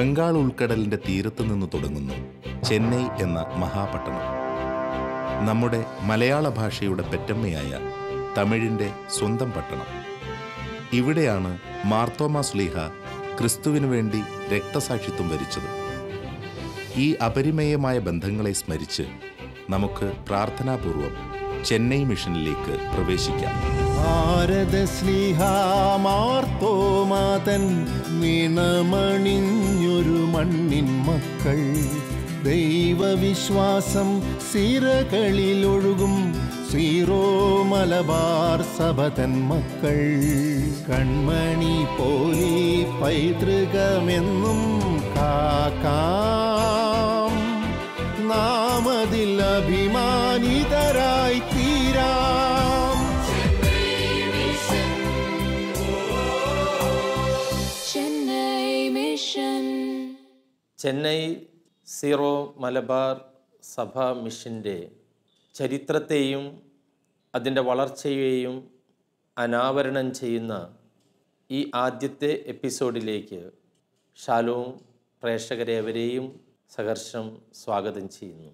ബംഗാൾ ഉൾക്കടലിന്റെ തീരത്ത് നിന്ന് തുടങ്ങുന്നു ചെന്നൈ എന്ന മഹാപട്ടണം നമ്മുടെ മലയാള ഭാഷയുടെ പെറ്റമ്മയായ തമിഴിന്റെ സ്വന്തം പട്ടണം ഇവിടെയാണ് മാർത്തോമാ സ്ലീഹ ക്രിസ്തുവിനു വേണ്ടി രക്തസാക്ഷിത്വം വരിച്ചത് ഈ അപരിമേയമായ ബന്ധങ്ങളെ സ്മരിച്ച് നമുക്ക് പ്രാർത്ഥനാപൂർവം ചെന്നൈ മിഷനിലേക്ക് പ്രവേശിക്കാം ഭാരത സ്നേഹാമാർത്തോമാതൻ നിണമണിഞ്ഞൊരു മണ്ണിൻ മക്കൾ ദൈവവിശ്വാസം സിരകളിലൊഴുകും സീറോ മലബാർ സഭതൻ മക്കൾ കൺമണി പോലി പൈതൃകമെന്നും കാക്കാം നാമതിൽ അഭിമാനിതരായി തീരാം Chennai Mission. ചെന്നൈ സീറോ മലബാർ സഭ മിഷൻ്റെ ചരിത്രത്തെയും അതിൻ്റെ വളർച്ചയെയും അനാവരണം ചെയ്യുന്ന ഈ ആദ്യത്തെ എപ്പിസോഡിലേക്ക് ഷാലോം പ്രേക്ഷകരേവരെയും സഹർഷം സ്വാഗതം ചെയ്യുന്നു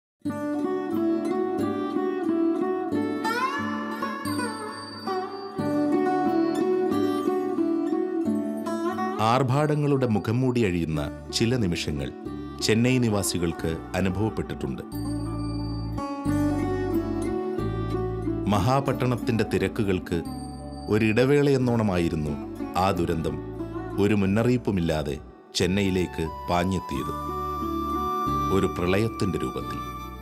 ആർഭാടങ്ങളുടെ മുഖം മൂടി അഴിയുന്ന ചില നിമിഷങ്ങൾ ചെന്നൈ നിവാസികൾക്ക് അനുഭവപ്പെട്ടിട്ടുണ്ട് മഹാപട്ടണത്തിന്റെ തിരക്കുകൾക്ക് ഒരിടവേളയെന്നോണമായിരുന്നു ആ ദുരന്തം ഒരു മുന്നറിയിപ്പുമില്ലാതെ ചെന്നൈയിലേക്ക് പാഞ്ഞെത്തിയത് ഒരു പ്രളയത്തിന്റെ രൂപത്തിൽ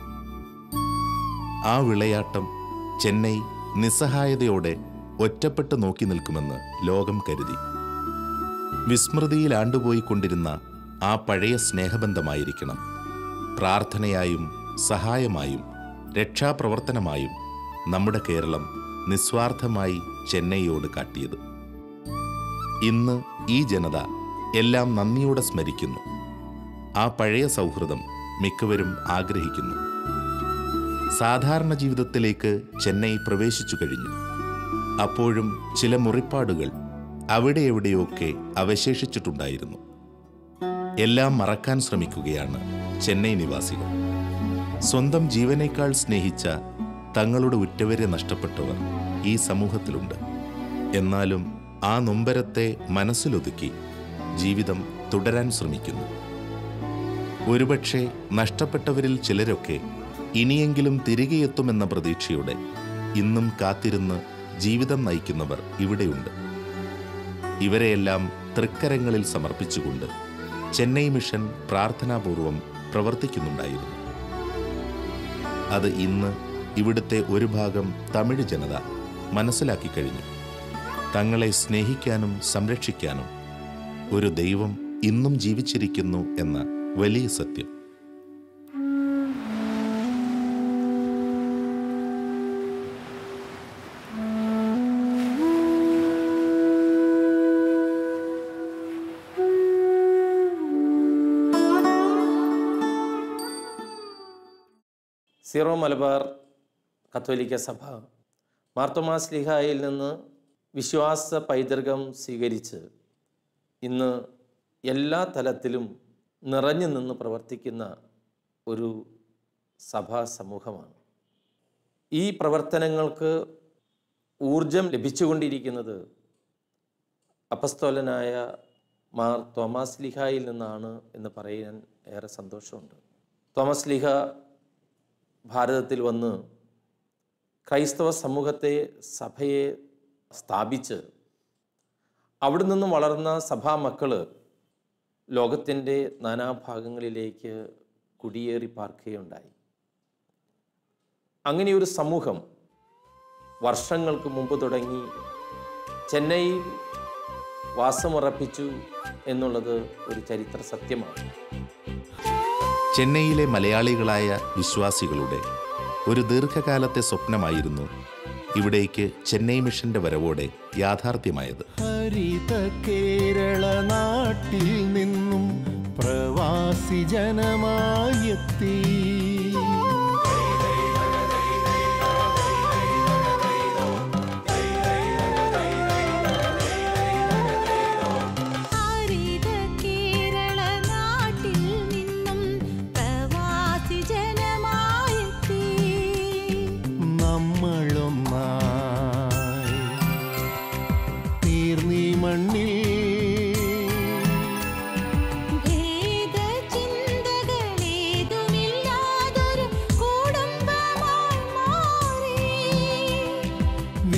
ആ വിളയാട്ടം ചെന്നൈ നിസ്സഹായതയോടെ ഒറ്റപ്പെട്ട് നോക്കി നിൽക്കുമെന്ന് ലോകം കരുതി വിസ്മൃതിയിൽ ആണ്ടുപോയിക്കൊണ്ടിരുന്ന ആ പഴയ സ്നേഹബന്ധമായിരിക്കണം പ്രാർത്ഥനയായും സഹായമായും രക്ഷാപ്രവർത്തനമായും നമ്മുടെ കേരളം നിസ്വാർത്ഥമായി ചെന്നൈയോട് കാട്ടിയത് ഇന്ന് ഈ ജനത എല്ലാം നന്ദിയോടെ സ്മരിക്കുന്നു ആ പഴയ സൗഹൃദം മിക്കവരും ആഗ്രഹിക്കുന്നു സാധാരണ ജീവിതത്തിലേക്ക് ചെന്നൈ പ്രവേശിച്ചു കഴിഞ്ഞു അപ്പോഴും ചില മുറിപ്പാടുകൾ അവിടെ എവിടെയൊക്കെ അവശേഷിച്ചിട്ടുണ്ടായിരുന്നു എല്ലാം മറക്കാൻ ശ്രമിക്കുകയാണ് ചെന്നൈ നിവാസികൾ സ്വന്തം ജീവനേക്കാൾ സ്നേഹിച്ച തങ്ങളുടെ ഉറ്റവരെ നഷ്ടപ്പെട്ടവർ ഈ സമൂഹത്തിലുണ്ട് എന്നാലും ആ നൊമ്പരത്തെ മനസ്സിലൊതുക്കി ജീവിതം തുടരാൻ ശ്രമിക്കുന്നു ഒരുപക്ഷെ നഷ്ടപ്പെട്ടവരിൽ ചിലരൊക്കെ ഇനിയെങ്കിലും തിരികെ എത്തുമെന്ന പ്രതീക്ഷയോടെ ഇന്നും കാത്തിരുന്ന് ജീവിതം നയിക്കുന്നവർ ഇവിടെയുണ്ട് ഇവരെയെല്ലാം തൃക്കരങ്ങളിൽ സമർപ്പിച്ചുകൊണ്ട് ചെന്നൈ മിഷൻ പ്രാർത്ഥനാപൂർവം പ്രവർത്തിക്കുന്നുണ്ടായിരുന്നു അത് ഇന്ന് ഇവിടുത്തെ ഒരു ഭാഗം തമിഴ് ജനത മനസ്സിലാക്കി കഴിഞ്ഞു തങ്ങളെ സ്നേഹിക്കാനും സംരക്ഷിക്കാനും ഒരു ദൈവം ഇന്നും ജീവിച്ചിരിക്കുന്നു എന്ന വലിയ സത്യം സീറോ മലബാർ കത്തോലിക്ക സഭ മാർത്തോമാസ് ലിഹായിൽ നിന്ന് വിശ്വാസ പൈതൃകം സ്വീകരിച്ച് ഇന്ന് എല്ലാ തലത്തിലും നിറഞ്ഞു നിന്ന് പ്രവർത്തിക്കുന്ന ഒരു സഭാ സമൂഹമാണ് ഈ പ്രവർത്തനങ്ങൾക്ക് ഊർജം ലഭിച്ചുകൊണ്ടിരിക്കുന്നത് അപസ്തോലനായ മാർ തോമസ് ലിഹായിൽ നിന്നാണ് എന്ന് പറയാൻ ഏറെ സന്തോഷമുണ്ട് തോമസ് ലിഹ ഭാരതത്തിൽ വന്ന് ക്രൈസ്തവ സമൂഹത്തെ സഭയെ സ്ഥാപിച്ച് അവിടെ നിന്നും വളർന്ന സഭാ മക്കള് ലോകത്തിൻ്റെ നാനാഭാഗങ്ങളിലേക്ക് കുടിയേറി പാർക്കുകയുണ്ടായി അങ്ങനെയൊരു സമൂഹം വർഷങ്ങൾക്ക് മുമ്പ് തുടങ്ങി ചെന്നൈയിൽ വാസമുറപ്പിച്ചു എന്നുള്ളത് ഒരു ചരിത്ര സത്യമാണ് ചെന്നൈയിലെ മലയാളികളായ വിശ്വാസികളുടെ ഒരു ദീർഘകാലത്തെ സ്വപ്നമായിരുന്നു ഇവിടേക്ക് ചെന്നൈ മിഷന്റെ വരവോടെ യാഥാർത്ഥ്യമായത് ഹരിത കേരള നാട്ടിൽ നിന്നും പ്രവാസി ജനമായെത്തി ഹരിത കേരള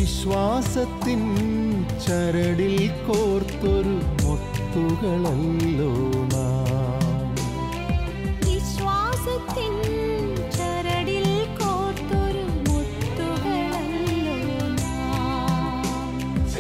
വിശ്വാസത്തിൻ ചരടിൽ കോർത്തൊരു മുത്തുകളല്ലോ നാം വിശ്വാസത്തിൻ ചരടിൽ കോർത്തൊരു മുത്തുകളല്ലോ നാം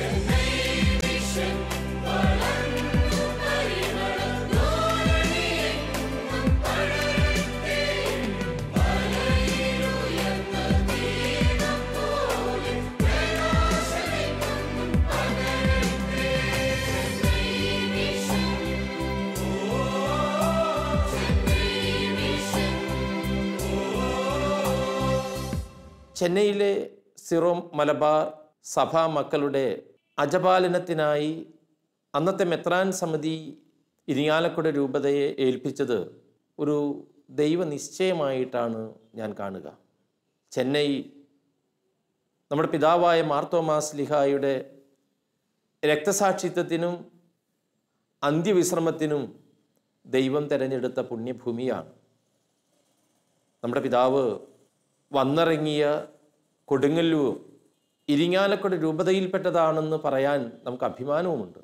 ചെന്നൈയിലെ സിറോ മലബാർ സഭാ മക്കളുടെ അജപാലനത്തിനായി അന്നത്തെ മെത്രാൻ സമിതി ഇരിങ്ങാലക്കുട രൂപതയെ ഏൽപ്പിച്ചത് ഒരു ദൈവനിശ്ചയമായിട്ടാണ് ഞാൻ കാണുക ചെന്നൈ നമ്മുടെ പിതാവായ മാർത്തോമാസ് ലിഹായുടെ രക്തസാക്ഷിത്വത്തിനും അന്ത്യവിശ്രമത്തിനും ദൈവം തിരഞ്ഞെടുത്ത പുണ്യഭൂമിയാണ് നമ്മുടെ പിതാവ് വന്നിറങ്ങിയ കൊടുങ്ങല്ലൂർ ഇരിങ്ങാലക്കുട രൂപതയിൽപ്പെട്ടതാണെന്ന് പറയാൻ നമുക്ക് അഭിമാനവുമുണ്ട്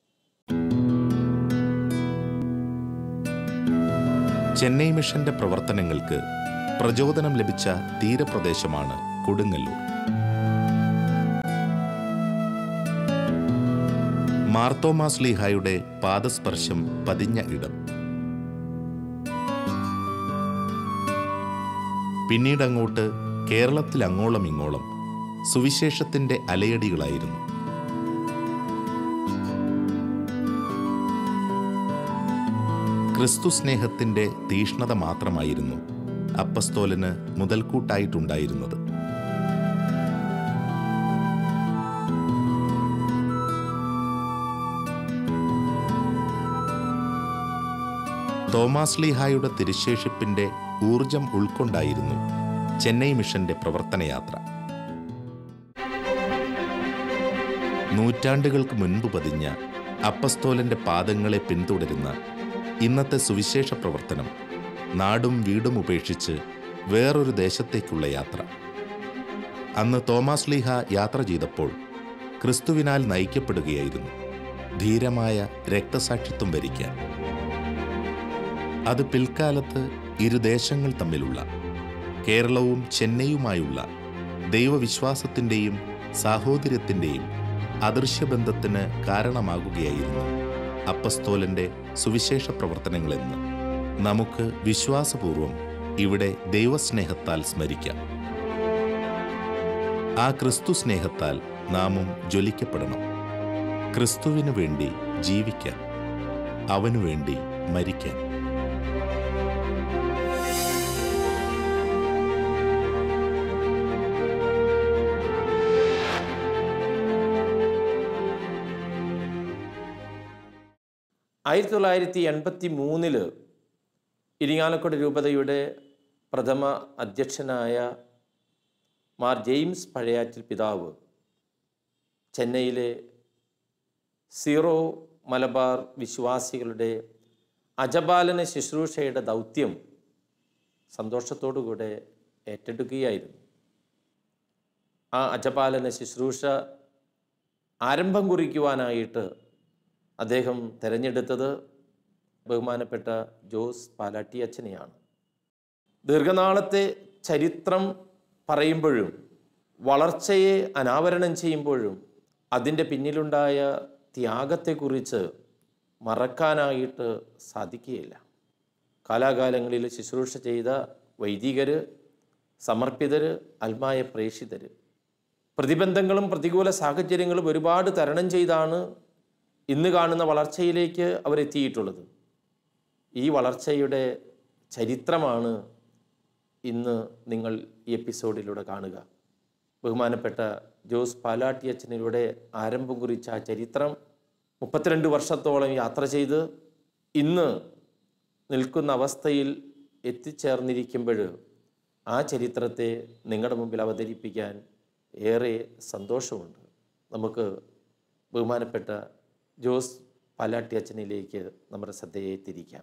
ചെന്നൈ മിഷന്റെ പ്രവർത്തനങ്ങൾക്ക് പ്രചോദനം ലഭിച്ച തീരപ്രദേശമാണ് കൊടുങ്ങല്ലൂർ മാർത്തോമാസ് ലീഹായുടെ പാദസ്പർശം പതിഞ്ഞ ഇടം പിന്നീടങ്ങോട്ട് കേരളത്തിൽ അങ്ങോളം ഇങ്ങോളം സുവിശേഷത്തിന്റെ അലയടികളായിരുന്നു ക്രിസ്തു സ്നേഹത്തിന്റെ തീഷ്ണത മാത്രമായിരുന്നു അപ്പസ്തോലന് മുതൽക്കൂട്ടായിട്ടുണ്ടായിരുന്നത് തോമാസ് ലീഹായുടെ തിരുശേഷിപ്പിന്റെ ഊർജം ഉൾക്കൊണ്ടായിരുന്നു ചെന്നൈ മിഷന്റെ പ്രവർത്തനയാത്ര നൂറ്റാണ്ടുകൾക്ക് മുൻപ് പതിഞ്ഞ അപ്പസ്തോലന്റെ പാദങ്ങളെ പിന്തുടരുന്ന ഇന്നത്തെ സുവിശേഷ പ്രവർത്തനം നാടും വീടും ഉപേക്ഷിച്ച് വേറൊരു ദേശത്തേക്കുള്ള യാത്ര അന്ന് തോമാസ് ലീഹ യാത്ര ചെയ്തപ്പോൾ ക്രിസ്തുവിനാൽ നയിക്കപ്പെടുകയായിരുന്നു ധീരമായ രക്തസാക്ഷിത്വം വരിക്കാൻ അത് പിൽക്കാലത്ത് ഇരുദേശങ്ങൾ തമ്മിലുള്ള കേരളവും ചെന്നൈയുമായുള്ള ദൈവവിശ്വാസത്തിൻ്റെയും സാഹോദര്യത്തിൻ്റെയും അദൃശ്യബന്ധത്തിന് കാരണമാകുകയായിരുന്നു അപ്പസ്തോലന്റെ സുവിശേഷ പ്രവർത്തനങ്ങളെന്ന് നമുക്ക് വിശ്വാസപൂർവം ഇവിടെ ദൈവസ്നേഹത്താൽ സ്മരിക്കാം ആ ക്രിസ്തു സ്നേഹത്താൽ നാമും ജ്വലിക്കപ്പെടണം ക്രിസ്തുവിനു വേണ്ടി ജീവിക്കാൻ അവനു വേണ്ടി മരിക്കാൻ ആയിരത്തി തൊള്ളായിരത്തി എൺപത്തി മൂന്നില് ഇരിങ്ങാലക്കുട രൂപതയുടെ പ്രഥമ അധ്യക്ഷനായ മാർ ജെയിംസ് പഴയാറ്റിൽ പിതാവ് ചെന്നൈയിലെ സീറോ മലബാർ വിശ്വാസികളുടെ അജപാലന ശുശ്രൂഷയുടെ ദൗത്യം സന്തോഷത്തോടുകൂടെ ഏറ്റെടുക്കുകയായിരുന്നു ആ അജപാലന ശുശ്രൂഷ ആരംഭം കുറിക്കുവാനായിട്ട് അദ്ദേഹം തിരഞ്ഞെടുത്തത് ബഹുമാനപ്പെട്ട ജോസ് പാലാട്ടി അച്ഛനെയാണ് ദീർഘനാളത്തെ ചരിത്രം പറയുമ്പോഴും വളർച്ചയെ അനാവരണം ചെയ്യുമ്പോഴും അതിൻ്റെ പിന്നിലുണ്ടായ ത്യാഗത്തെക്കുറിച്ച് മറക്കാനായിട്ട് സാധിക്കുകയില്ല കാലാകാലങ്ങളിൽ ശുശ്രൂഷ ചെയ്ത വൈദികർ സമർപ്പിതർ അൽമായ പ്രേക്ഷിതർ പ്രതിബന്ധങ്ങളും പ്രതികൂല സാഹചര്യങ്ങളും ഒരുപാട് തരണം ചെയ്താണ് ഇന്ന് കാണുന്ന വളർച്ചയിലേക്ക് അവരെത്തിയിട്ടുള്ളത് ഈ വളർച്ചയുടെ ചരിത്രമാണ് ഇന്ന് നിങ്ങൾ ഈ എപ്പിസോഡിലൂടെ കാണുക ബഹുമാനപ്പെട്ട ജോസ് പാലാട്ടി അച്ഛനിലൂടെ ആരംഭം കുറിച്ച ആ ചരിത്രം മുപ്പത്തിരണ്ട് വർഷത്തോളം യാത്ര ചെയ്ത് ഇന്ന് നിൽക്കുന്ന അവസ്ഥയിൽ എത്തിച്ചേർന്നിരിക്കുമ്പോൾ ആ ചരിത്രത്തെ നിങ്ങളുടെ മുമ്പിൽ അവതരിപ്പിക്കാൻ ഏറെ സന്തോഷമുണ്ട് നമുക്ക് ബഹുമാനപ്പെട്ട ജോസ് പാലാട്ടി അച്ഛനിലേക്ക് നമ്മുടെ ശ്രദ്ധയെ തിരിക്കാം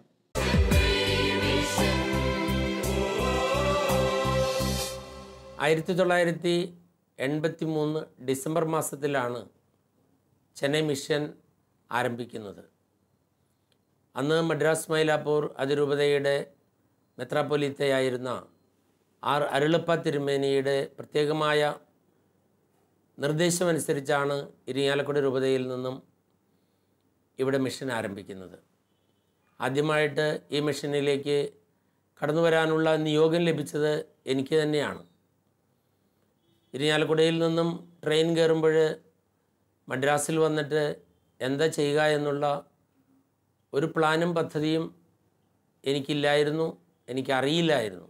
ആയിരത്തി തൊള്ളായിരത്തി എൺപത്തി മൂന്ന് ഡിസംബർ മാസത്തിലാണ് ചെന്നൈ മിഷൻ ആരംഭിക്കുന്നത് അന്ന് മദ്രാസ് മൈലാപ്പൂർ അതിരൂപതയുടെ മെത്രാപ്പൊലീത്തയായിരുന്ന ആർ അരുളപ്പ തിരുമേനിയുടെ പ്രത്യേകമായ നിർദ്ദേശമനുസരിച്ചാണ് ഇരിങ്ങാലക്കുട രൂപതയിൽ നിന്നും ഇവിടെ മിഷൻ ആരംഭിക്കുന്നത് ആദ്യമായിട്ട് ഈ മിഷനിലേക്ക് കടന്നു വരാനുള്ള നിയോഗം ലഭിച്ചത് എനിക്ക് തന്നെയാണ് ഇരിഞ്ഞാലക്കുടയിൽ നിന്നും ട്രെയിൻ കയറുമ്പോൾ മദ്രാസിൽ വന്നിട്ട് എന്താ ചെയ്യുക എന്നുള്ള ഒരു പ്ലാനും പദ്ധതിയും എനിക്കില്ലായിരുന്നു എനിക്കറിയില്ലായിരുന്നു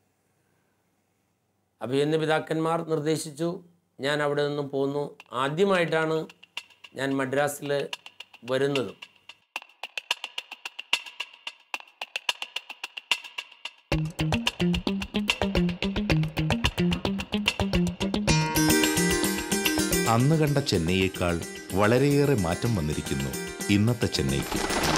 അഭിയന്ന പിതാക്കന്മാർ നിർദ്ദേശിച്ചു ഞാൻ അവിടെ നിന്നും പോന്നു ആദ്യമായിട്ടാണ് ഞാൻ മദ്രാസിൽ വരുന്നതും അന്ന് കണ്ട ചെന്നൈയേക്കാൾ വളരെയേറെ മാറ്റം വന്നിരിക്കുന്നു ഇന്നത്തെ ചെന്നൈക്ക്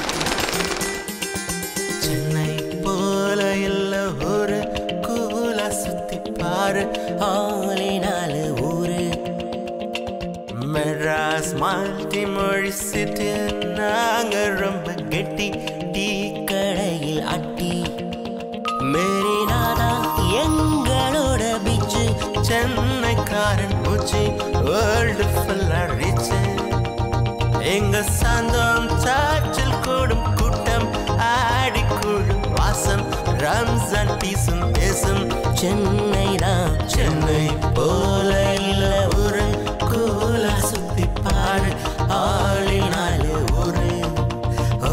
சென்னை போல இல்ல ஒரு கூல சுத்தி பாரு ஆளினால ஊரு மெட்ராஸ் மால்டி மொழி சிட்டு நாங்க ரொம்ப கெட்டி டீ கடையில் அட்டி மெரினாதா எங்களோட பீச்சு சென்னைக்காரன் மூச்சு வேர்ல்டு ஃபுல்லா ரிச்சு எங்க சாந்தம் சாற்றில் கூடும் கூட்டம் ஆடி கூடும் வாசம் ரம்ஜான் பீசும் பேசும் சென்னை தான் சென்னை போல இல்ல ஒரு கூலா சுத்தி பாரு ஆளினால ஒரு ஓ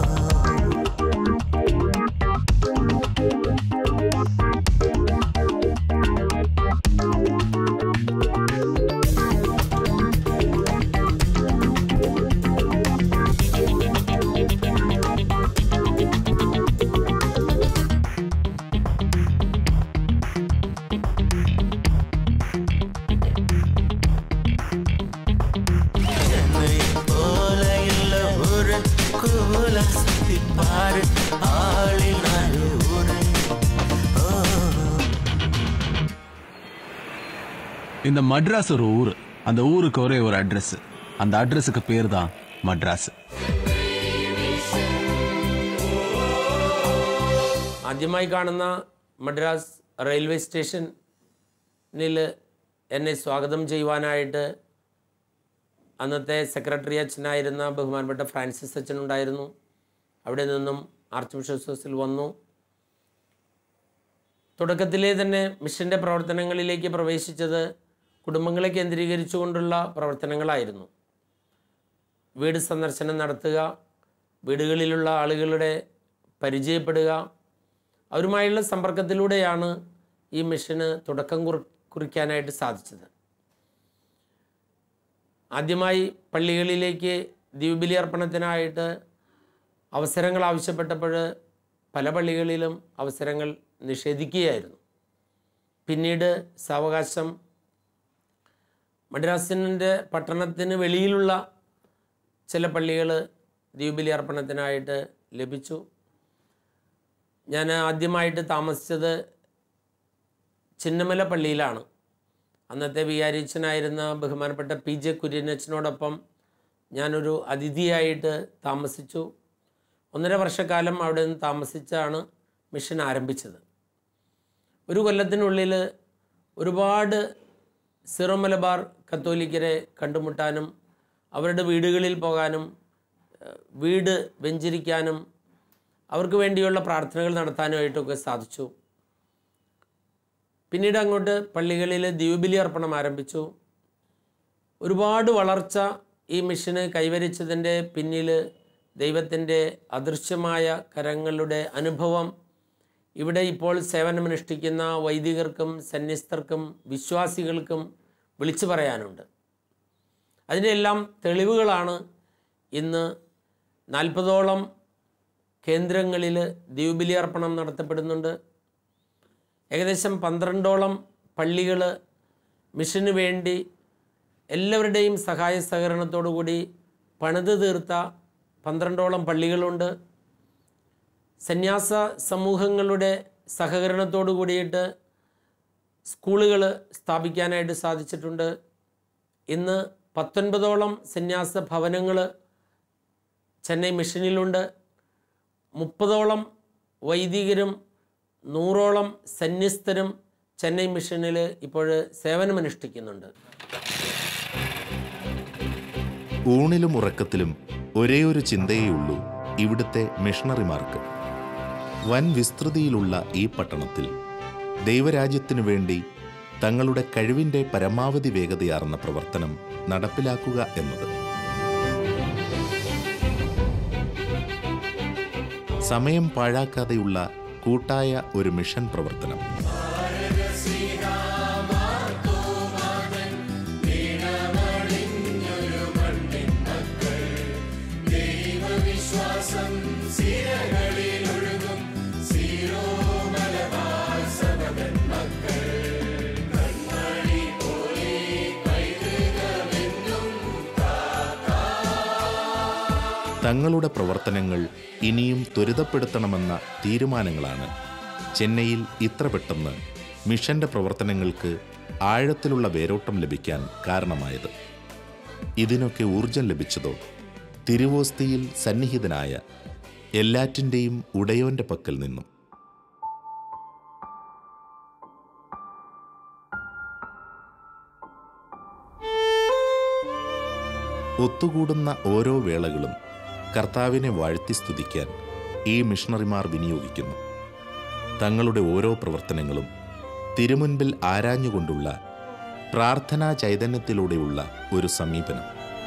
சென்னை போல இல்ல ஒரு கூல சுத்தி பாரு ஆளினால ஒரு ஓ இந்த மட்ராஸ் ஒரு ஊர் அந்த ஊருக்கு ஒரே ஒரு அட்ரஸ் அந்த அட்ரஸுக்கு பேர் தான் மட்ராஸ் ആദ്യമായി കാണുന്ന മദ്രാസ് റെയിൽവേ സ്റ്റേഷനിൽ എന്നെ സ്വാഗതം ചെയ്യുവാനായിട്ട് അന്നത്തെ സെക്രട്ടറി അച്ഛനായിരുന്ന ബഹുമാനപ്പെട്ട ഫ്രാൻസിസ് അച്ഛനുണ്ടായിരുന്നു അവിടെ നിന്നും ആർച്ച് ബിഷപ്സ് ഹൗസിൽ വന്നു തുടക്കത്തിലേ തന്നെ മിഷൻ്റെ പ്രവർത്തനങ്ങളിലേക്ക് പ്രവേശിച്ചത് കുടുംബങ്ങളെ കേന്ദ്രീകരിച്ചുകൊണ്ടുള്ള പ്രവർത്തനങ്ങളായിരുന്നു വീട് സന്ദർശനം നടത്തുക വീടുകളിലുള്ള ആളുകളുടെ പരിചയപ്പെടുക അവരുമായുള്ള സമ്പർക്കത്തിലൂടെയാണ് ഈ മിഷന് തുടക്കം കുറി കുറിക്കാനായിട്ട് സാധിച്ചത് ആദ്യമായി പള്ളികളിലേക്ക് ദീപബലി അർപ്പണത്തിനായിട്ട് അവസരങ്ങൾ ആവശ്യപ്പെട്ടപ്പോൾ പല പള്ളികളിലും അവസരങ്ങൾ നിഷേധിക്കുകയായിരുന്നു പിന്നീട് സാവകാശം മദ്രാസിൻ്റെ പട്ടണത്തിന് വെളിയിലുള്ള ചില പള്ളികൾ ദീപബലി അർപ്പണത്തിനായിട്ട് ലഭിച്ചു ഞാൻ ആദ്യമായിട്ട് താമസിച്ചത് ചിന്നമല പള്ളിയിലാണ് അന്നത്തെ വികാരിച്ചനായിരുന്ന ബഹുമാനപ്പെട്ട പി ജെ കുര്യനച്ചനോടൊപ്പം ഞാനൊരു അതിഥിയായിട്ട് താമസിച്ചു ഒന്നര വർഷക്കാലം അവിടെ നിന്ന് താമസിച്ചാണ് മിഷൻ ആരംഭിച്ചത് ഒരു കൊല്ലത്തിനുള്ളിൽ ഒരുപാട് സിറോ മലബാർ കത്തോലിക്കരെ കണ്ടുമുട്ടാനും അവരുടെ വീടുകളിൽ പോകാനും ഏഹ്, വീട് വെഞ്ചരിക്കാനും അവർക്ക് വേണ്ടിയുള്ള പ്രാർത്ഥനകൾ നടത്താനുമായിട്ടൊക്കെ സാധിച്ചു പിന്നീട് അങ്ങോട്ട് പള്ളികളിൽ ദീപബലി അർപ്പണം ആരംഭിച്ചു ഒരുപാട് വളർച്ച ഈ മിഷന് കൈവരിച്ചതിൻ്റെ പിന്നിൽ ദൈവത്തിൻ്റെ അദൃശ്യമായ കരങ്ങളുടെ അനുഭവം ഇവിടെ ഇപ്പോൾ സേവനമനുഷ്ഠിക്കുന്ന വൈദികർക്കും സന്യസ്തർക്കും വിശ്വാസികൾക്കും വിളിച്ചു പറയാനുണ്ട് അതിൻ്റെ എല്ലാം തെളിവുകളാണ് ഇന്ന് നാൽപ്പതോളം കേന്ദ്രങ്ങളിൽ ദീപബലി അർപ്പണം നടത്തപ്പെടുന്നുണ്ട് ഏകദേശം പന്ത്രണ്ടോളം പള്ളികൾ മിഷന് വേണ്ടി എല്ലാവരുടെയും സഹായ സഹകരണത്തോടു കൂടി പണിത് തീർത്ത പന്ത്രണ്ടോളം പള്ളികളുണ്ട് സന്യാസ സമൂഹങ്ങളുടെ സഹകരണത്തോടു കൂടിയിട്ട് സ്കൂളുകൾ സ്ഥാപിക്കാനായിട്ട് സാധിച്ചിട്ടുണ്ട് ഇന്ന് പത്തൊൻപതോളം സന്യാസ ഭവനങ്ങൾ ചെന്നൈ മിഷനിലുണ്ട് മുപ്പതോളം വൈദികരും നൂറോളം സന്യസ്തരും ചെന്നൈ മിഷനിൽ ഇപ്പോൾ സേവനമനുഷ്ഠിക്കുന്നുണ്ട് ഊണിലും ഉറക്കത്തിലും ഒരേ ഒരു ചിന്തയേ ഉള്ളൂ ഇവിടുത്തെ മിഷണറിമാർക്ക് വൻ വിസ്തൃതിയിലുള്ള ഈ പട്ടണത്തിൽ ദൈവരാജ്യത്തിനു വേണ്ടി തങ്ങളുടെ കഴിവിൻ്റെ പരമാവധി വേഗതയാർന്ന പ്രവർത്തനം നടപ്പിലാക്കുക എന്നത് സമയം പാഴാക്കാതെയുള്ള കൂട്ടായ ഒരു മിഷൻ പ്രവർത്തനം തങ്ങളുടെ പ്രവർത്തനങ്ങൾ ഇനിയും ത്വരിതപ്പെടുത്തണമെന്ന തീരുമാനങ്ങളാണ് ചെന്നൈയിൽ ഇത്ര പെട്ടെന്ന് മിഷന്റെ പ്രവർത്തനങ്ങൾക്ക് ആഴത്തിലുള്ള വേരോട്ടം ലഭിക്കാൻ കാരണമായത് ഇതിനൊക്കെ ഊർജം ലഭിച്ചതോ തിരുവോസ്തിയിൽ സന്നിഹിതനായ എല്ലാറ്റിൻ്റെയും ഉടയോന്റെ പക്കൽ നിന്നും ഒത്തുകൂടുന്ന ഓരോ വേളകളും കർത്താവിനെ വാഴ്ത്തി സ്തുതിക്കാൻ ഈ മിഷണറിമാർ വിനിയോഗിക്കുന്നു തങ്ങളുടെ ഓരോ പ്രവർത്തനങ്ങളും തിരുമുൻപിൽ ആരാഞ്ഞുകൊണ്ടുള്ള പ്രാർത്ഥനാ ചൈതന്യത്തിലൂടെയുള്ള ഒരു സമീപനം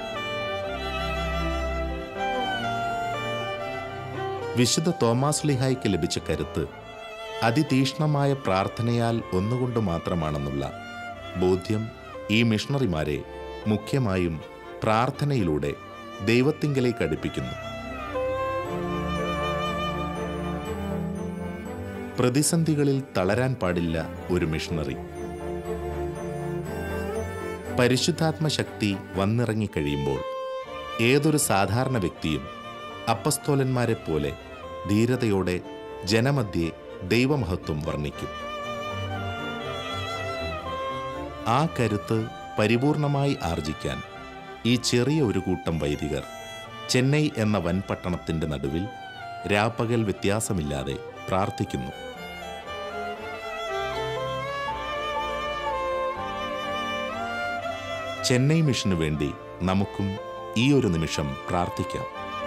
വിശുദ്ധ തോമാസ് ലിഹായ്ക്ക് ലഭിച്ച കരുത്ത് അതിതീക്ഷ്ണമായ പ്രാർത്ഥനയാൽ ഒന്നുകൊണ്ട് മാത്രമാണെന്നുള്ള ബോധ്യം ഈ മിഷണറിമാരെ മുഖ്യമായും പ്രാർത്ഥനയിലൂടെ ദൈവത്തിങ്കലേക്ക് അടുപ്പിക്കുന്നു പ്രതിസന്ധികളിൽ തളരാൻ പാടില്ല ഒരു മിഷണറി പരിശുദ്ധാത്മ ശക്തി വന്നിറങ്ങിക്കഴിയുമ്പോൾ ഏതൊരു സാധാരണ വ്യക്തിയും അപ്പസ്തോലന്മാരെ പോലെ ധീരതയോടെ ജനമധ്യേ ദൈവമഹത്വം വർണ്ണിക്കും ആ കരുത്ത് പരിപൂർണമായി ആർജിക്കാൻ ഈ ചെറിയ ഒരു കൂട്ടം വൈദികർ ചെന്നൈ എന്ന വൻപട്ടണത്തിന്റെ നടുവിൽ രാപ്പകൽ വ്യത്യാസമില്ലാതെ പ്രാർത്ഥിക്കുന്നു ചെന്നൈ മിഷനു വേണ്ടി നമുക്കും ഈ ഒരു നിമിഷം പ്രാർത്ഥിക്കാം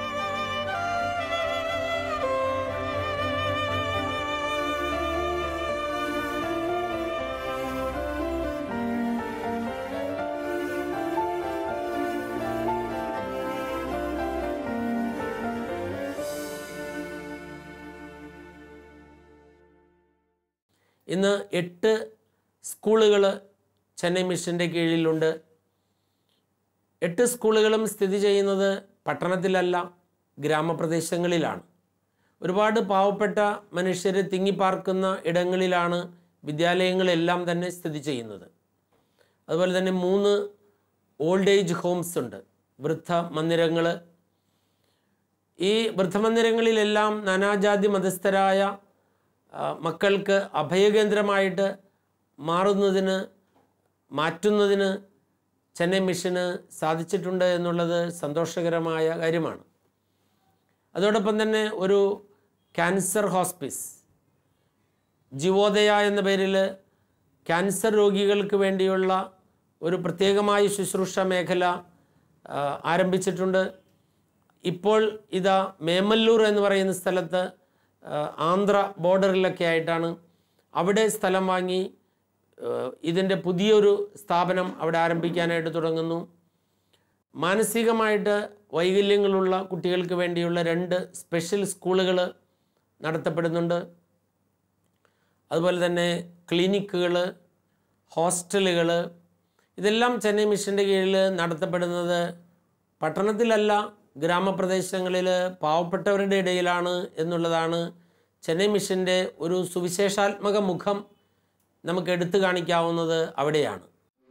ഇന്ന് എട്ട് സ്കൂളുകൾ ചെന്നൈ മിഷൻ്റെ കീഴിലുണ്ട് എട്ട് സ്കൂളുകളും സ്ഥിതി ചെയ്യുന്നത് പട്ടണത്തിലല്ല ഗ്രാമപ്രദേശങ്ങളിലാണ് ഒരുപാട് പാവപ്പെട്ട മനുഷ്യർ തിങ്ങിപ്പാർക്കുന്ന ഇടങ്ങളിലാണ് വിദ്യാലയങ്ങളെല്ലാം തന്നെ സ്ഥിതി ചെയ്യുന്നത് അതുപോലെ തന്നെ മൂന്ന് ഓൾഡ് ഏജ് ഹോംസ് ഉണ്ട് വൃദ്ധ മന്ദിരങ്ങൾ ഈ വൃദ്ധമന്ദിരങ്ങളിലെല്ലാം നാനാജാതി മതസ്ഥരായ ആ, മക്കൾക്ക് അഭയകേന്ദ്രമായിട്ട് മാറുന്നതിന് മാറ്റുന്നതിന് ചെന്നൈ മിഷന് സാധിച്ചിട്ടുണ്ട് എന്നുള്ളത് സന്തോഷകരമായ കാര്യമാണ് അതോടൊപ്പം തന്നെ ഒരു ക്യാൻസർ ഹോസ്പിസ് ജീവോദയ എന്ന പേരിൽ ക്യാൻസർ രോഗികൾക്ക് വേണ്ടിയുള്ള ഒരു പ്രത്യേകമായ ശുശ്രൂഷ മേഖല ആ, ആരംഭിച്ചിട്ടുണ്ട് ഇപ്പോൾ ഇതാ മേമല്ലൂർ എന്ന് പറയുന്ന സ്ഥലത്ത് ആ, ആന്ധ്ര ബോർഡറിലൊക്കെ ആയിട്ടാണ് അവിടെ സ്ഥലം വാങ്ങി ആ, ഇതിൻ്റെ പുതിയൊരു സ്ഥാപനം അവിടെ ആരംഭിക്കാനായിട്ട് തുടങ്ങുന്നു മാനസികമായിട്ട് വൈകല്യങ്ങളുള്ള കുട്ടികൾക്ക് വേണ്ടിയുള്ള രണ്ട് സ്പെഷ്യൽ സ്കൂളുകൾ നടത്തപ്പെടുന്നുണ്ട് അതുപോലെ തന്നെ ക്ലിനിക്കുകൾ ഹോസ്റ്റലുകൾ ഇതെല്ലാം ചെന്നൈ മിഷൻ്റെ കീഴിൽ നടത്തപ്പെടുന്നത് പട്ടണത്തിലല്ല ഗ്രാമപ്രദേശങ്ങളിൽ പാവപ്പെട്ടവരുടെ ഇടയിലാണ് എന്നുള്ളതാണ് ചെന്നൈ മിഷൻ്റെ ഒരു സുവിശേഷാത്മക മുഖം നമുക്ക് എടുത്തു കാണിക്കാവുന്നത് അവിടെയാണ്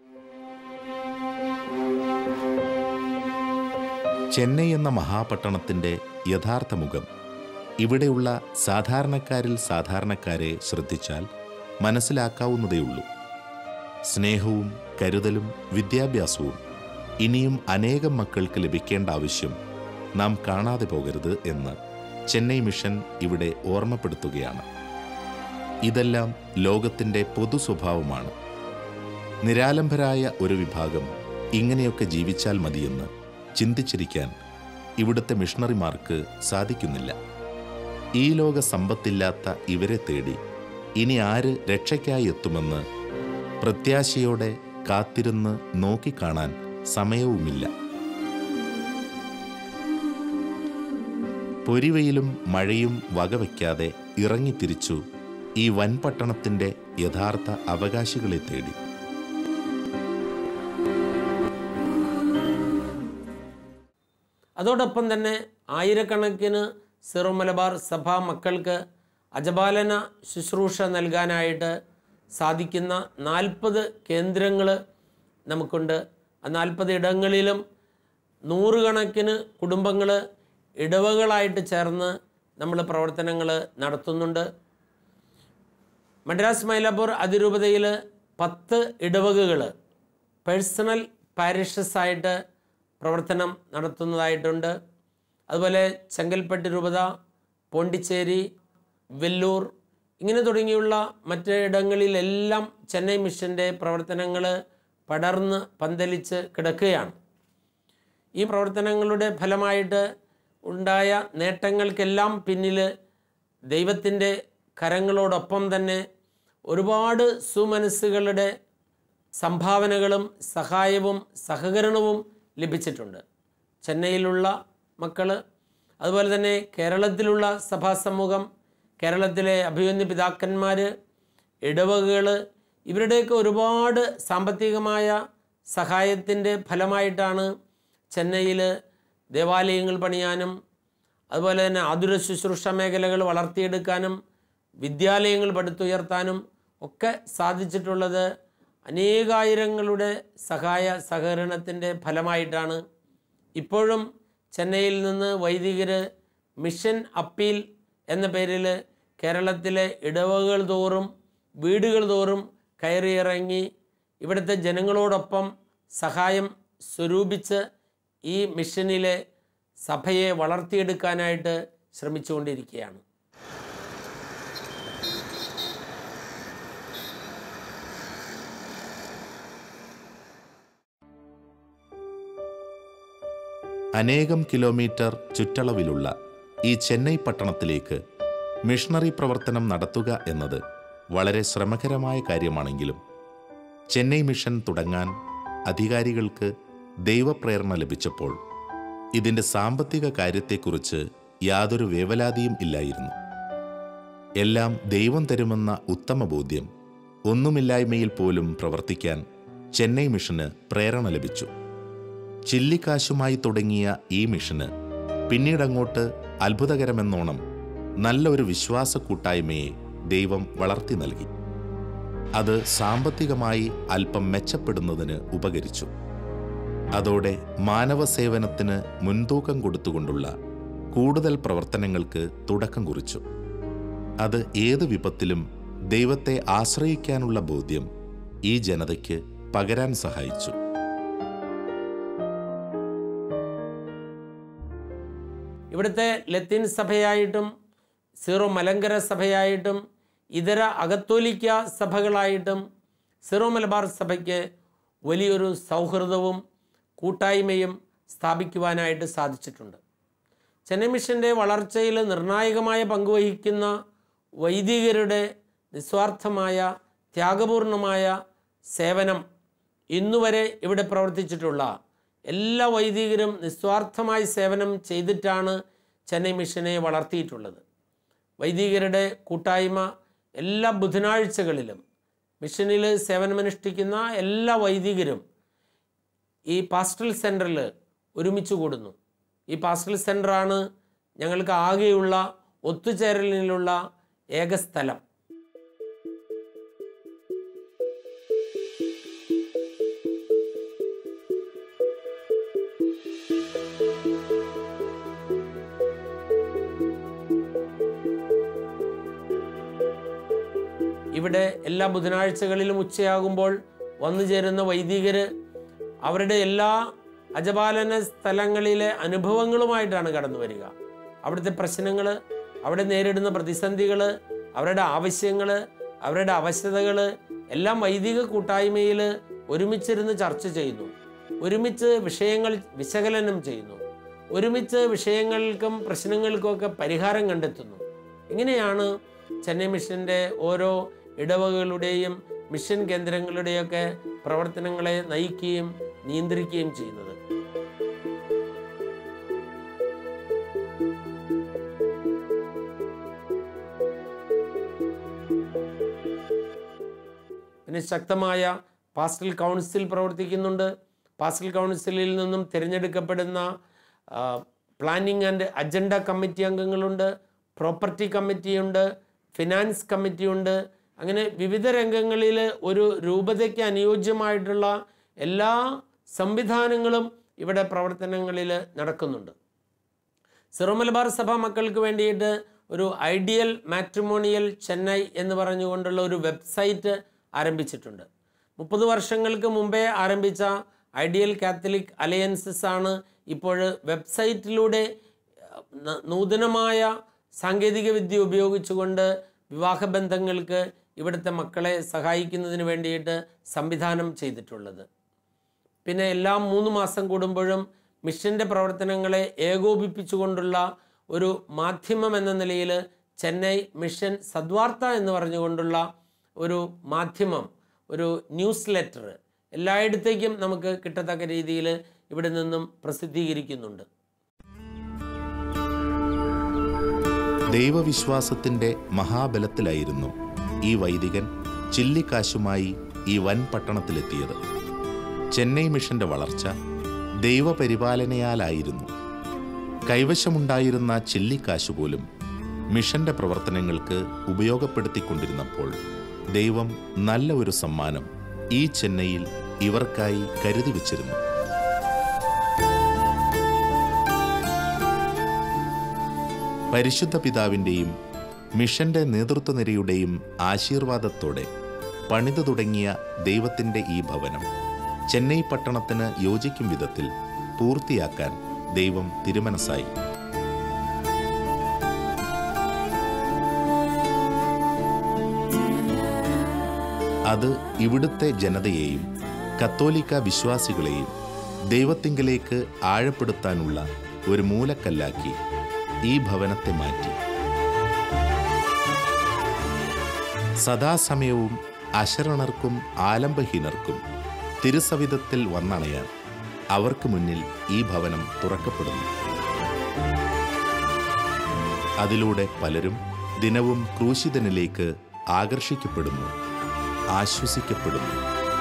ചെന്നൈ എന്ന മഹാപട്ടണത്തിന്റെ യഥാർത്ഥ മുഖം ഇവിടെയുള്ള സാധാരണക്കാരിൽ സാധാരണക്കാരെ ശ്രദ്ധിച്ചാൽ മനസ്സിലാക്കാവുന്നതേയുള്ളൂ സ്നേഹവും കരുതലും വിദ്യാഭ്യാസവും ഇനിയും അനേകം മക്കൾക്ക് ലഭിക്കേണ്ട ആവശ്യം നാം കാണാതെ പോകരുത് എന്ന് ചെന്നൈ മിഷൻ ഇവിടെ ഓർമ്മപ്പെടുത്തുകയാണ് ഇതെല്ലാം ലോകത്തിൻ്റെ പൊതു സ്വഭാവമാണ് നിരാലംബരായ ഒരു വിഭാഗം ഇങ്ങനെയൊക്കെ ജീവിച്ചാൽ മതിയെന്ന് ചിന്തിച്ചിരിക്കാൻ ഇവിടുത്തെ മിഷണറിമാർക്ക് സാധിക്കുന്നില്ല ഈ ലോക സമ്പത്തില്ലാത്ത ഇവരെ തേടി ഇനി ആര് രക്ഷയ്ക്കായി എത്തുമെന്ന് പ്രത്യാശയോടെ കാത്തിരുന്ന് നോക്കിക്കാണാൻ സമയവുമില്ല പൊരിവയിലും മഴയും വകവയ്ക്കാതെ ഇറങ്ങിത്തിരിച്ചു ഈ വൻപട്ടണത്തിൻ്റെ യഥാർത്ഥ അവകാശികളെ തേടി അതോടൊപ്പം തന്നെ ആയിരക്കണക്കിന് സിറോ മലബാർ സഭാ മക്കൾക്ക് അജപാലന ശുശ്രൂഷ നൽകാനായിട്ട് സാധിക്കുന്ന നാൽപ്പത് കേന്ദ്രങ്ങൾ നമുക്കുണ്ട് ആ നാൽപ്പത് ഇടങ്ങളിലും നൂറുകണക്കിന് കുടുംബങ്ങൾ ഇടവകളായിട്ട് ചേർന്ന് നമ്മൾ പ്രവർത്തനങ്ങൾ നടത്തുന്നുണ്ട് മദ്രാസ് മൈലാപ്പൂർ അതിരൂപതയിൽ പത്ത് ഇടവകകൾ പേഴ്സണൽ പാരിഷസ് ആയിട്ട് പ്രവർത്തനം നടത്തുന്നതായിട്ടുണ്ട് അതുപോലെ ചെങ്കൽപ്പെട്ട് രൂപത പോണ്ടിച്ചേരി വെല്ലൂർ ഇങ്ങനെ തുടങ്ങിയുള്ള മറ്റ് ഇടങ്ങളിലെല്ലാം ചെന്നൈ മിഷൻ്റെ പ്രവർത്തനങ്ങൾ പടർന്ന് പന്തലിച്ച് കിടക്കുകയാണ് ഈ പ്രവർത്തനങ്ങളുടെ ഫലമായിട്ട് ഉണ്ടായ നേട്ടങ്ങൾക്കെല്ലാം പിന്നിൽ ദൈവത്തിൻ്റെ കരങ്ങളോടൊപ്പം തന്നെ ഒരുപാട് സുമനസ്സുകളുടെ സംഭാവനകളും സഹായവും സഹകരണവും ലഭിച്ചിട്ടുണ്ട് ചെന്നൈയിലുള്ള മക്കൾ അതുപോലെ തന്നെ കേരളത്തിലുള്ള സഭാ സമൂഹം കേരളത്തിലെ അഭിമന്യ പിതാക്കന്മാർ ഇടവകകൾ ഇവരുടെയൊക്കെ ഒരുപാട് സാമ്പത്തികമായ സഹായത്തിൻ്റെ ഫലമായിട്ടാണ് ചെന്നൈയിൽ ദേവാലയങ്ങൾ പണിയാനും അതുപോലെ തന്നെ ആതുര ശുശ്രൂഷ മേഖലകൾ വളർത്തിയെടുക്കാനും വിദ്യാലയങ്ങൾ പടുത്തുയർത്താനും ഒക്കെ സാധിച്ചിട്ടുള്ളത് അനേകായിരങ്ങളുടെ സഹായ സഹകരണത്തിൻ്റെ ഫലമായിട്ടാണ് ഇപ്പോഴും ചെന്നൈയിൽ നിന്ന് വൈദികർ മിഷൻ അപ്പീൽ എന്ന പേരിൽ കേരളത്തിലെ ഇടവകൾ തോറും വീടുകൾ തോറും കയറിയിറങ്ങി ഇവിടുത്തെ ജനങ്ങളോടൊപ്പം സഹായം സ്വരൂപിച്ച് ഈ മിഷനിലെ സഭയെ വളർത്തിയെടുക്കാനായിട്ട് ശ്രമിച്ചുകൊണ്ടിരിക്കുകയാണ് അനേകം കിലോമീറ്റർ ചുറ്റളവിലുള്ള ഈ ചെന്നൈ പട്ടണത്തിലേക്ക് മിഷണറി പ്രവർത്തനം നടത്തുക എന്നത് വളരെ ശ്രമകരമായ കാര്യമാണെങ്കിലും ചെന്നൈ മിഷൻ തുടങ്ങാൻ അധികാരികൾക്ക് ദൈവപ്രേരണ ലഭിച്ചപ്പോൾ ഇതിൻ്റെ സാമ്പത്തിക കാര്യത്തെക്കുറിച്ച് യാതൊരു വേവലാതിയും ഇല്ലായിരുന്നു എല്ലാം ദൈവം തരുമെന്ന ഉത്തമ ബോധ്യം ഒന്നുമില്ലായ്മയിൽ പോലും പ്രവർത്തിക്കാൻ ചെന്നൈ മിഷന് പ്രേരണ ലഭിച്ചു ചില്ലിക്കാശുമായി തുടങ്ങിയ ഈ മിഷന് പിന്നീടങ്ങോട്ട് അത്ഭുതകരമെന്നോണം നല്ല ഒരു വിശ്വാസ കൂട്ടായ്മയെ ദൈവം വളർത്തി നൽകി അത് സാമ്പത്തികമായി അല്പം മെച്ചപ്പെടുന്നതിന് ഉപകരിച്ചു അതോടെ മാനവ സേവനത്തിന് മുൻതൂക്കം കൊടുത്തുകൊണ്ടുള്ള കൂടുതൽ പ്രവർത്തനങ്ങൾക്ക് തുടക്കം കുറിച്ചു അത് ഏത് വിപത്തിലും ദൈവത്തെ ആശ്രയിക്കാനുള്ള ബോധ്യം ഈ ജനതയ്ക്ക് പകരാൻ സഹായിച്ചു ഇവിടുത്തെ ലത്തീൻ സഭയായിട്ടും സീറോ മലങ്കര സഭയായിട്ടും ഇതര അകത്തോലിക്ക സഭകളായിട്ടും സീറോ മലബാർ സഭയ്ക്ക് വലിയൊരു സൗഹൃദവും കൂട്ടായ്മയും സ്ഥാപിക്കുവാനായിട്ട് സാധിച്ചിട്ടുണ്ട് ചെന്നൈ മിഷൻ്റെ വളർച്ചയിൽ നിർണായകമായ പങ്കുവഹിക്കുന്ന വൈദികരുടെ നിസ്വാർത്ഥമായ ത്യാഗപൂർണമായ സേവനം ഇന്നുവരെ ഇവിടെ പ്രവർത്തിച്ചിട്ടുള്ള എല്ലാ വൈദികരും നിസ്വാർത്ഥമായി സേവനം ചെയ്തിട്ടാണ് ചെന്നൈ മിഷനെ വളർത്തിയിട്ടുള്ളത് വൈദികരുടെ കൂട്ടായ്മ എല്ലാ ബുധനാഴ്ചകളിലും മിഷനിൽ സേവനമനുഷ്ഠിക്കുന്ന എല്ലാ വൈദികരും ഈ പാസ്റ്റൽ സെൻറ്ററിൽ ഒരുമിച്ച് കൂടുന്നു ഈ പാസ്റ്റൽ സെൻ്ററാണ് ഞങ്ങൾക്ക് ആകെയുള്ള ഒത്തുചേരലിനുള്ള ഏക സ്ഥലം ഇവിടെ എല്ലാ ബുധനാഴ്ചകളിലും ഉച്ചയാകുമ്പോൾ വന്നു ചേരുന്ന വൈദികർ അവരുടെ എല്ലാ അജപാലന സ്ഥലങ്ങളിലെ അനുഭവങ്ങളുമായിട്ടാണ് കടന്നു വരിക അവിടുത്തെ പ്രശ്നങ്ങൾ അവിടെ നേരിടുന്ന പ്രതിസന്ധികൾ അവരുടെ ആവശ്യങ്ങൾ അവരുടെ അവശതകൾ എല്ലാം വൈദിക കൂട്ടായ്മയിൽ ഒരുമിച്ചിരുന്ന് ചർച്ച ചെയ്യുന്നു ഒരുമിച്ച് വിഷയങ്ങൾ വിശകലനം ചെയ്യുന്നു ഒരുമിച്ച് വിഷയങ്ങൾക്കും പ്രശ്നങ്ങൾക്കുമൊക്കെ പരിഹാരം കണ്ടെത്തുന്നു ഇങ്ങനെയാണ് ചെന്നൈ മിഷൻ്റെ ഓരോ ഇടവകളുടെയും മിഷൻ കേന്ദ്രങ്ങളുടെയൊക്കെ പ്രവർത്തനങ്ങളെ നയിക്കുകയും നിയന്ത്രിക്കുകയും ചെയ്യുന്നത് പിന്നെ ശക്തമായ പാസ്റ്റൽ കൗൺസിൽ പ്രവർത്തിക്കുന്നുണ്ട് പാസ്റ്റൽ കൗൺസിലിൽ നിന്നും തിരഞ്ഞെടുക്കപ്പെടുന്ന പ്ലാനിംഗ് ആൻഡ് അജണ്ട കമ്മിറ്റി അംഗങ്ങളുണ്ട് പ്രോപ്പർട്ടി കമ്മിറ്റിയുണ്ട് ഫിനാൻസ് കമ്മിറ്റിയുണ്ട് അങ്ങനെ വിവിധ രംഗങ്ങളിൽ ഒരു രൂപതയ്ക്ക് അനുയോജ്യമായിട്ടുള്ള എല്ലാ സംവിധാനങ്ങളും ഇവിടെ പ്രവർത്തനങ്ങളിൽ നടക്കുന്നുണ്ട് സിറോ മലബാർ സഭ മക്കൾക്ക് വേണ്ടിയിട്ട് ഒരു ഐഡിയൽ മാട്രിമോണിയൽ ചെന്നൈ എന്ന് പറഞ്ഞുകൊണ്ടുള്ള ഒരു വെബ്സൈറ്റ് ആരംഭിച്ചിട്ടുണ്ട് മുപ്പത് വർഷങ്ങൾക്ക് മുമ്പേ ആരംഭിച്ച ഐഡിയൽ കാത്തലിക് അലയൻസസ് ആണ് ഇപ്പോൾ വെബ്സൈറ്റിലൂടെ ന- നൂതനമായ സാങ്കേതിക വിദ്യ ഉപയോഗിച്ചുകൊണ്ട് വിവാഹബന്ധങ്ങൾക്ക് ഇവിടുത്തെ മക്കളെ സഹായിക്കുന്നതിന് വേണ്ടിയിട്ട് സംവിധാനം ചെയ്തിട്ടുള്ളത് പിന്നെ എല്ലാ മൂന്ന് മാസം കൂടുമ്പോഴും മിഷൻ്റെ പ്രവർത്തനങ്ങളെ ഏകോപിപ്പിച്ചുകൊണ്ടുള്ള ഒരു മാധ്യമം എന്ന നിലയിൽ ചെന്നൈ മിഷൻ സദ്വാർത്ത എന്ന് പറഞ്ഞുകൊണ്ടുള്ള ഒരു മാധ്യമം ഒരു ന്യൂസ് ലെറ്റർ എല്ലായിടത്തേക്കും നമുക്ക് കിട്ടത്തക്ക രീതിയിൽ ഇവിടെ നിന്നും പ്രസിദ്ധീകരിക്കുന്നുണ്ട് ദൈവവിശ്വാസത്തിന്റെ മഹാബലത്തിലായിരുന്നു ഈ വൈദികൻ ചില്ലിക്കാശുമായി ഈ വൻ പട്ടണത്തിലെത്തിയത് ചെന്നൈ മിഷന്റെ വളർച്ച ദൈവപരിപാലനയാലായിരുന്നു കൈവശമുണ്ടായിരുന്ന ചില്ലിക്കാശു പോലും മിഷന്റെ പ്രവർത്തനങ്ങൾക്ക് ഉപയോഗപ്പെടുത്തിക്കൊണ്ടിരുന്നപ്പോൾ ദൈവം നല്ല ഒരു സമ്മാനം ഈ ചെന്നൈയിൽ ഇവർക്കായി കരുതി വച്ചിരുന്നു പരിശുദ്ധ പിതാവിൻ്റെയും മിഷന്റെ നേതൃത്വനിരയുടെയും ആശീർവാദത്തോടെ പണിതു തുടങ്ങിയ ദൈവത്തിൻ്റെ ഈ ഭവനം ചെന്നൈ പട്ടണത്തിന് യോജിക്കും വിധത്തിൽ പൂർത്തിയാക്കാൻ ദൈവം തിരുമനസായി അത് ഇവിടുത്തെ ജനതയെയും കത്തോലിക്ക വിശ്വാസികളെയും ദൈവത്തിങ്കലേക്ക് ആഴപ്പെടുത്താനുള്ള ഒരു മൂലക്കല്ലാക്കി ഈ ഭവനത്തെ മാറ്റി സദാസമയവും അശരണർക്കും ആലംബഹീനർക്കും തിരുസവിധത്തിൽ വന്നണയാൻ അവർക്ക് മുന്നിൽ ഈ ഭവനം തുറക്കപ്പെടുന്നു അതിലൂടെ പലരും ദിനവും ക്രൂശിതനിലേക്ക് ആകർഷിക്കപ്പെടുന്നു ആശ്വസിക്കപ്പെടുന്നു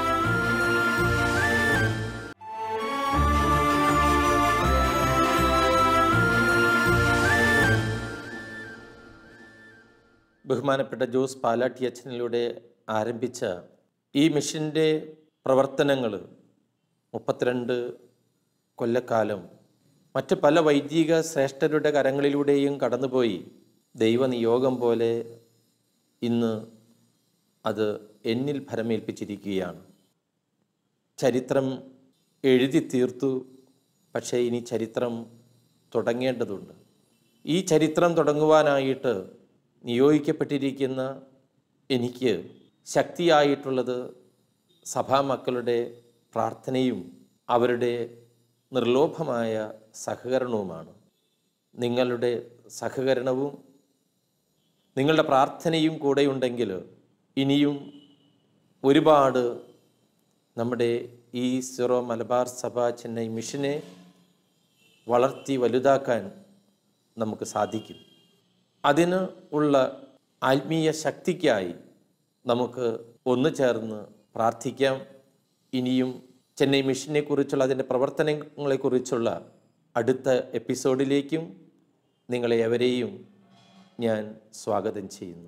ബഹുമാനപ്പെട്ട ജോസ് പാലാട്ടി അച്ഛനിലൂടെ ആരംഭിച്ച ഈ മിഷൻ്റെ പ്രവർത്തനങ്ങൾ മുപ്പത്തിരണ്ട് കൊല്ലക്കാലം മറ്റ് പല വൈദിക ശ്രേഷ്ഠരുടെ കരങ്ങളിലൂടെയും കടന്നുപോയി ദൈവനിയോഗം പോലെ ഇന്ന് അത് എന്നിൽ ഫലമേൽപ്പിച്ചിരിക്കുകയാണ് ചരിത്രം എഴുതി തീർത്തു പക്ഷേ ഇനി ചരിത്രം തുടങ്ങേണ്ടതുണ്ട് ഈ ചരിത്രം തുടങ്ങുവാനായിട്ട് നിയോഗിക്കപ്പെട്ടിരിക്കുന്ന എനിക്ക് ശക്തിയായിട്ടുള്ളത് സഭാമക്കളുടെ പ്രാർത്ഥനയും അവരുടെ നിർലോഭമായ സഹകരണവുമാണ് നിങ്ങളുടെ സഹകരണവും നിങ്ങളുടെ പ്രാർത്ഥനയും കൂടെയുണ്ടെങ്കിൽ ഇനിയും ഒരുപാട് നമ്മുടെ ഈ സിറോ മലബാർ സഭ ചെന്നൈ മിഷനെ വളർത്തി വലുതാക്കാൻ നമുക്ക് സാധിക്കും അതിന് ഉള്ള ആത്മീയ ശക്തിക്കായി നമുക്ക് ഒന്നു ചേർന്ന് പ്രാർത്ഥിക്കാം ഇനിയും ചെന്നൈ മിഷനെക്കുറിച്ചുള്ള അതിൻ്റെ പ്രവർത്തനങ്ങളെക്കുറിച്ചുള്ള അടുത്ത എപ്പിസോഡിലേക്കും നിങ്ങളെ എവരെയും ഞാൻ സ്വാഗതം ചെയ്യുന്നു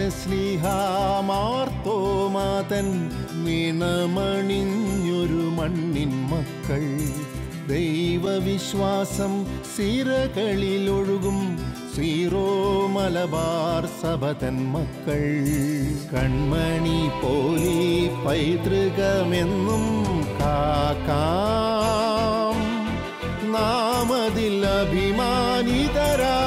പൗരസ്ലിഹാമാർത്തോമാതൻ വീണമണിഞ്ഞൊരു മണ്ണിൻ മക്കൾ ദൈവവിശ്വാസം സിരകളിലൊഴുകും സീറോ മലബാർ സഭതൻ മക്കൾ കൺമണി പോലി പൈതൃകമെന്നും കാക്കാം നാമതിൽ അഭിമാനിതരാ